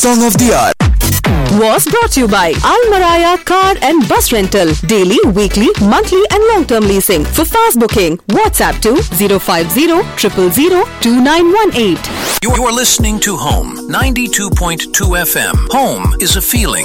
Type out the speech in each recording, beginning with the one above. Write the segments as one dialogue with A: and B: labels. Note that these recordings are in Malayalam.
A: Song of the Hour.
B: was brought to you by Al Maraya Car and Bus Rental. Daily, weekly, monthly, and long term leasing. For fast booking, WhatsApp to 050 000 2918.
C: You are listening to Home 92.2 FM. Home is a feeling.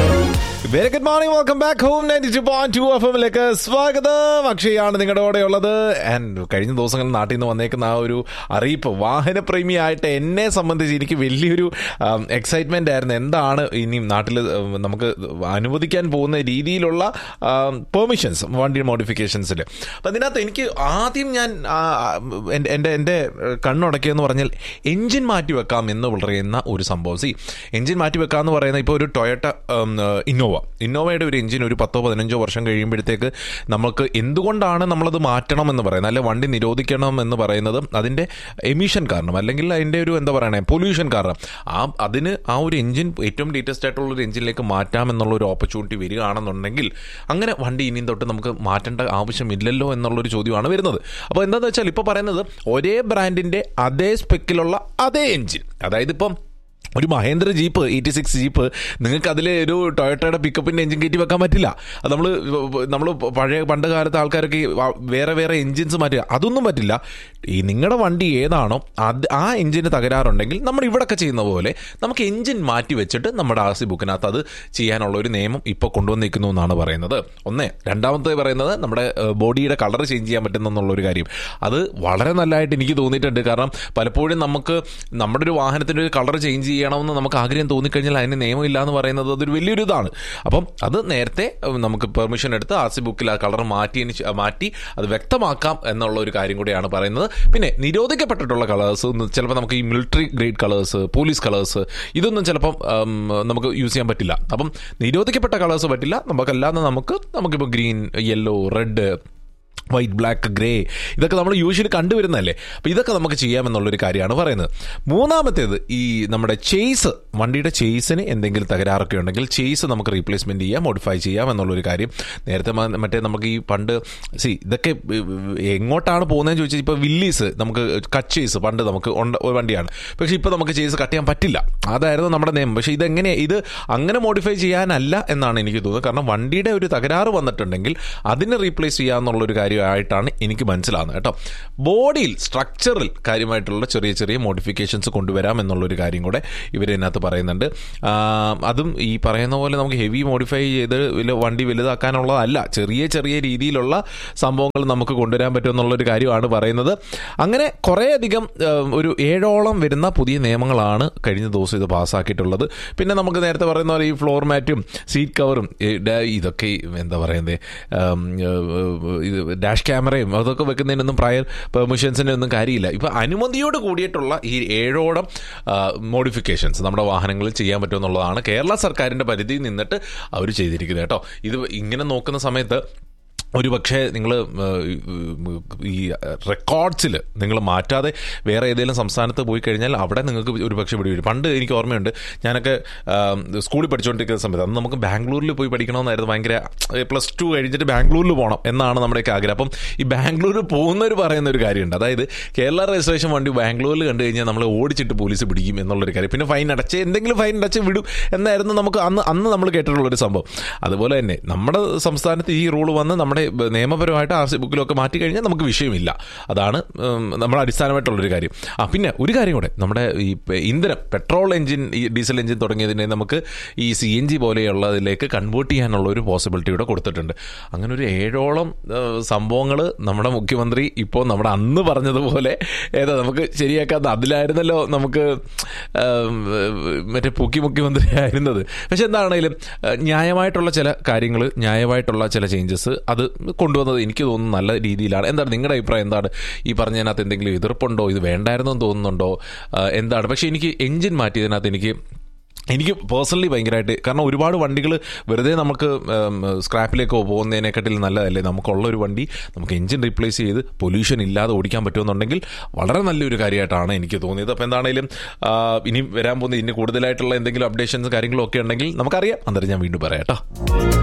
D: Very good morning welcome back home ninety two point two F എമ്മിലേക്ക് സ്വാഗതം അക്ഷയാണ് നിങ്ങളുടെ കൂടെ ഉള്ളത് ആൻഡ് കഴിഞ്ഞ ദിവസങ്ങളിൽ നാട്ടിൽ നിന്ന് വന്നേക്കുന്ന ആ ഒരു അറിയിപ്പ് വാഹനപ്രേമിയായിട്ട് എന്നെ സംബന്ധിച്ച് എനിക്ക് വലിയൊരു എക്സൈറ്റ്മെന്റ് ആയിരുന്നു എന്താണ് ഇനി നാട്ടിൽ നമുക്ക് അനുവദിക്കാൻ പോകുന്ന രീതിയിലുള്ള പെർമിഷൻസ് വണ്ടി മോഡിഫിക്കേഷൻസിൽ അപ്പം അതിനകത്ത് എനിക്ക് ആദ്യം ഞാൻ ആ, എൻ്റെ എൻ്റെ എൻ്റെ കണ്ണുടക്കിയെന്ന് പറഞ്ഞാൽ എൻജിൻ മാറ്റി വെക്കാം എന്ന് പറയുന്ന ഒരു സംഭവം സി എൻജിൻ മാറ്റി വെക്കാം എന്ന് പറയുന്ന ഇപ്പോൾ ഒരു ടൊയറ്റ ഇന്നോവ ഇന്നോവയുടെ ഒരു എഞ്ചിൻ ഒരു പത്തോ പതിനഞ്ചോ വർഷം കഴിയുമ്പോഴത്തേക്ക് നമുക്ക് എന്തുകൊണ്ടാണ് നമ്മളത് മാറ്റണം എന്ന് പറയുന്നത് അല്ലെ വണ്ടി നിരോധിക്കണം എന്ന് പറയുന്നത് അതിൻ്റെ എമിഷൻ കാരണം അല്ലെങ്കിൽ അതിൻ്റെ ഒരു എന്താ പറയണേ പൊല്യൂഷൻ കാരണം ആ അതിന് ആ ഒരു എഞ്ചിൻ ഏറ്റവും ലേറ്റസ്റ്റ് ആയിട്ടുള്ള ഒരു എഞ്ചിനിലേക്ക് മാറ്റാം എന്നുള്ള ഒരു ഓപ്പർച്യൂണിറ്റി വരികയാണെന്നുണ്ടെങ്കിൽ അങ്ങനെ വണ്ടി ഇനിയും തൊട്ട് നമുക്ക് മാറ്റേണ്ട ആവശ്യമില്ലല്ലോ എന്നുള്ളൊരു ചോദ്യമാണ് വരുന്നത് അപ്പോൾ എന്താണെന്ന് വെച്ചാൽ ഇപ്പോൾ പറയുന്നത് ഒരേ ബ്രാൻഡിൻ്റെ അതേ സ്പെക്കിലുള്ള അതേ എഞ്ചിൻ അതായത് ഇപ്പം ഒരു Mahindra jeep eighty six jeep നിങ്ങൾക്ക് അതിൽ ഒരു ടൊയോട്ടയുടെ പിക്കപ്പിൻ്റെ എഞ്ചിൻ കയറ്റി വെക്കാൻ പറ്റില്ല അത് നമ്മൾ നമ്മൾ പഴയ പണ്ട് കാലത്തെ ആൾക്കാരൊക്കെ ഈ വ- വേറെ വേറെ എഞ്ചിൻസ് മാറ്റുക അതൊന്നും പറ്റില്ല ഈ നിങ്ങളുടെ വണ്ടി ഏതാണോ അത് ആ എഞ്ചിന് തകരാറുണ്ടെങ്കിൽ നമ്മൾ ഇവിടെയൊക്കെ ചെയ്യുന്ന പോലെ നമുക്ക് എഞ്ചിൻ മാറ്റി വെച്ചിട്ട് നമ്മുടെ ആർ സി ബുക്കിനകത്ത് അത് ചെയ്യാനുള്ള ഒരു നിയമം ഇപ്പോൾ കൊണ്ടുവന്നിരിക്കുന്നു എന്നാണ് പറയുന്നത് ഒന്ന് രണ്ടാമത്തെ പറയുന്നത് നമ്മുടെ ഏഹ്, ബോഡിയുടെ കളർ ചേഞ്ച് ചെയ്യാൻ പറ്റുന്ന എന്നുള്ളൊരു കാര്യം അത് വളരെ നല്ലതായിട്ട് എനിക്ക് തോന്നിയിട്ടുണ്ട് കാരണം പലപ്പോഴും നമുക്ക് നമ്മുടെ ഒരു വാഹനത്തിൻ്റെ ഒരു കളർ ചേഞ്ച് ചെയ്യണമെന്ന് നമുക്ക് ആഗ്രഹം തോന്നിക്കഴിഞ്ഞാൽ അതിന് നിയമമില്ല എന്ന് പറയുന്നത് അതൊരു വലിയൊരു ഇതാണ് അപ്പം അത് നേരത്തെ ഉം, നമുക്ക് പെർമിഷൻ എടുത്ത് ആർ സി ബുക്കിൽ ആ കളർ മാറ്റിയതിന് ശേ- മാറ്റി അത് വ്യക്തമാക്കാം എന്നുള്ള ഒരു കാര്യം കൂടിയാണ് പറയുന്നത് പിന്നെ നിരോധിക്കപ്പെട്ടിട്ടുള്ള കളേഴ്സ് ചിലപ്പോൾ നമുക്ക് ഈ military grade colours police colours ഇതൊന്നും ചിലപ്പം ഉം, നമുക്ക് യൂസ് ചെയ്യാൻ പറ്റില്ല അപ്പം നിരോധിക്കപ്പെട്ട കളേഴ്സ് പറ്റില്ല നമുക്കല്ലാതെ നമുക്ക് നമുക്കിപ്പോൾ green yellow red white black grey ഇതൊക്കെ നമ്മൾ യൂഷ്വലി കണ്ടുവരുന്നതല്ലേ അപ്പോൾ ഇതൊക്കെ നമുക്ക് ചെയ്യാമെന്നുള്ളൊരു കാര്യമാണ് പറയുന്നത് മൂന്നാമത്തേത് ഈ നമ്മുടെ ചേസ് വണ്ടിയുടെ ചേസിന് എന്തെങ്കിലും തകരാറൊക്കെ ഉണ്ടെങ്കിൽ ചേസ് നമുക്ക് റീപ്ലേസ്മെൻറ്റ് ചെയ്യാം മോഡിഫൈ ചെയ്യാം എന്നുള്ളൊരു കാര്യം നേരത്തെ മ- മറ്റേ നമുക്ക് ഈ പണ്ട് സി ഇതൊക്കെ എങ്ങോട്ടാണ് പോകുന്നതെന്ന് ചോദിച്ചാൽ ഇപ്പോൾ വില്ലീസ് നമുക്ക് കട്ട് ചേസ് പണ്ട് നമുക്ക് ഉണ്ട് ഒരു വണ്ടിയാണ് പക്ഷേ ഇപ്പോൾ നമുക്ക് ചേസ് കട്ട് ചെയ്യാൻ പറ്റില്ല അതായിരുന്നു നമ്മുടെ നിയമം പക്ഷേ ഇതെങ്ങനെ ഇത് അങ്ങനെ മോഡിഫൈ ചെയ്യാനല്ല എന്നാണ് എനിക്ക് തോന്നുന്നത് കാരണം വണ്ടിയുടെ ഒരു തകരാറ് വന്നിട്ടുണ്ടെങ്കിൽ അതിനെ റീപ്ലേസ് ചെയ്യാന്നുള്ളൊരു കാര്യമായിട്ടാണ് എനിക്ക് മനസ്സിലാകുന്നത് കേട്ടോ ബോഡിയിൽ സ്ട്രക്ചറിൽ കാര്യമായിട്ടുള്ള ചെറിയ ചെറിയ മോഡിഫിക്കേഷൻസ് കൊണ്ടുവരാം എന്നുള്ളൊരു കാര്യം കൂടെ ഇവരതിനകത്ത് പറയുന്നുണ്ട് ആ, അതും ഈ പറയുന്ന പോലെ നമുക്ക് ഹെവി മോഡിഫൈ ചെയ്ത് വല്ല വണ്ടി വലുതാക്കാനുള്ളതല്ല ചെറിയ ചെറിയ രീതിയിലുള്ള സംഭവങ്ങൾ നമുക്ക് കൊണ്ടുവരാൻ പറ്റും എന്നുള്ളൊരു കാര്യമാണ് പറയുന്നത് അങ്ങനെ കുറേയധികം ആ, ഒരു ഏഴോളം വരുന്ന പുതിയ നിയമങ്ങളാണ് കഴിഞ്ഞ ദിവസം ഇത് പാസ്സാക്കിയിട്ടുള്ളത് പിന്നെ നമുക്ക് നേരത്തെ പറയുന്ന പോലെ ഈ ഫ്ലോർ മാറ്റും സീറ്റ് കവറും ഈ ഡ- ഇതൊക്കെ ഈ എന്താ പറയുന്നത് ഇത് ഡാഷ് ക്യാമറയും അതൊക്കെ വെക്കുന്നതിനൊന്നും പ്രയർ പെർമിഷൻസിൻ്റെ ഒന്നും കാര്യമില്ല ഇപ്പം അനുമതിയോട് കൂടിയിട്ടുള്ള ഈ ഏഴോളം മോഡിഫിക്കേഷൻസ് നമ്മുടെ വാഹനങ്ങളിൽ ചെയ്യാൻ പറ്റുമെന്നുള്ളതാണ് കേരള സർക്കാരിൻ്റെ പരിധിയിൽ നിന്നിട്ട് അവർ ചെയ്തിരിക്കുന്നത് കേട്ടോ ഇത് ഇങ്ങനെ നോക്കുന്ന സമയത്ത് ഒരു പക്ഷേ നിങ്ങൾ ഈ റെക്കോർഡ്സിൽ നിങ്ങൾ മാറ്റാതെ വേറെ ഏതെങ്കിലും സംസ്ഥാനത്ത് പോയി കഴിഞ്ഞാൽ അവിടെ നിങ്ങൾക്ക് ഒരു പക്ഷേ പിടി വരും പണ്ട് എനിക്ക് ഓർമ്മയുണ്ട് ഞാനൊക്കെ ആം, സ്കൂളിൽ പഠിച്ചുകൊണ്ടിരിക്കുന്ന സമയത്ത് അന്ന് നമുക്ക് ബാംഗ്ലൂരിൽ പോയി പഠിക്കണമെന്നായിരുന്നു ഭയങ്കര പ്ലസ് ടു കഴിഞ്ഞിട്ട് ബാംഗ്ലൂരിൽ പോകണം എന്നാണ് നമ്മുടെയൊക്കെ ആഗ്രഹം അപ്പം ഈ ബാംഗ്ലൂരിൽ പോകുന്നവർ പറയുന്ന ഒരു കാര്യമുണ്ട് അതായത് കേരള രജിസ്ട്രേഷൻ വണ്ടി ബാംഗ്ലൂരിൽ കണ്ടു കഴിഞ്ഞാൽ നമ്മൾ ഓടിച്ചിട്ട് പോലീസ് പിടിക്കും എന്നുള്ളൊരു കാര്യം പിന്നെ ഫൈൻ അടച്ച് എന്തെങ്കിലും ഫൈൻ അടച്ച് വിടും എന്നായിരുന്നു നമുക്ക് അന്ന് അന്ന് നമ്മൾ കേട്ടിട്ടുള്ളൊരു സംഭവം അതുപോലെ തന്നെ നമ്മുടെ സംസ്ഥാനത്ത് ഈ റൂൾ വന്ന് നമ്മുടെ നിയമപരമായിട്ട് ആർ സി ബുക്കിലൊക്കെ മാറ്റി കഴിഞ്ഞാൽ നമുക്ക് വിഷയമില്ല അതാണ് ഉം, നമ്മുടെ അടിസ്ഥാനമായിട്ടുള്ളൊരു കാര്യം ആ പിന്നെ ഒരു കാര്യം കൂടെ നമ്മുടെ ഈ പ- ഇന്ധനം പെട്രോൾ എഞ്ചിൻ ഈ ഡീസൽ എഞ്ചിൻ തുടങ്ങിയതിനെ നമുക്ക് ഈ സി എൻ ജി പോലെയുള്ളതിലേക്ക് കൺവേർട്ട് ചെയ്യാനുള്ള ഒരു പോസിബിലിറ്റി കൂടെ കൊടുത്തിട്ടുണ്ട് അങ്ങനെ ഒരു ഏഴോളം സംഭവങ്ങൾ നമ്മുടെ മുഖ്യമന്ത്രി ഇപ്പോൾ നമ്മുടെ അന്ന് പറഞ്ഞതുപോലെ ഏതാ നമുക്ക് ശരിയാക്കാത്ത അതിലായിരുന്നല്ലോ നമുക്ക് ഉം, മറ്റേ പൊക്കി മുഖ്യമന്ത്രി ആയിരുന്നത് പക്ഷെ എന്താണെങ്കിലും ഏഹ്, ന്യായമായിട്ടുള്ള ചില കാര്യങ്ങൾ ന്യായമായിട്ടുള്ള ചില ചേഞ്ചസ് അത് കൊണ്ടുവന്നത് എനിക്ക് തോന്നുന്നു നല്ല രീതിയിലാണ് എന്താണ് നിങ്ങളുടെ അഭിപ്രായം എന്താണ് ഈ പറഞ്ഞതിനകത്ത് എന്തെങ്കിലും എതിർപ്പുണ്ടോ ഇത് വേണ്ടായിരുന്നോ എന്ന് തോന്നുന്നുണ്ടോ ആ, എന്താണ് പക്ഷേ എനിക്ക് എഞ്ചിൻ മാറ്റിയതിനകത്ത് എനിക്ക് എനിക്ക് പേഴ്സണലി ഭയങ്കരമായിട്ട് കാരണം ഒരുപാട് വണ്ടികൾ വെറുതെ നമുക്ക് ഉം, സ്ക്രാപ്പിലേക്ക് പോകുന്നതിനെക്കാട്ടിൽ നല്ലതല്ലേ നമുക്കുള്ള ഒരു വണ്ടി നമുക്ക് എഞ്ചിൻ റീപ്ലേസ് ചെയ്ത് പൊല്യൂഷൻ ഇല്ലാതെ ഓടിക്കാൻ പറ്റുമെന്നുണ്ടെങ്കിൽ വളരെ നല്ലൊരു കാര്യമായിട്ടാണ് എനിക്ക് തോന്നിയത് അപ്പോൾ എന്താണെങ്കിലും ആ, ഇനി വരാൻ പോകുന്ന ഇനി കൂടുതലായിട്ടുള്ള എന്തെങ്കിലും അപ്ഡേഷൻസ് കാര്യങ്ങളും ഒക്കെ ഉണ്ടെങ്കിൽ നമുക്കറിയാം അന്നേരം ഞാൻ വീണ്ടും പറയാം കേട്ടോ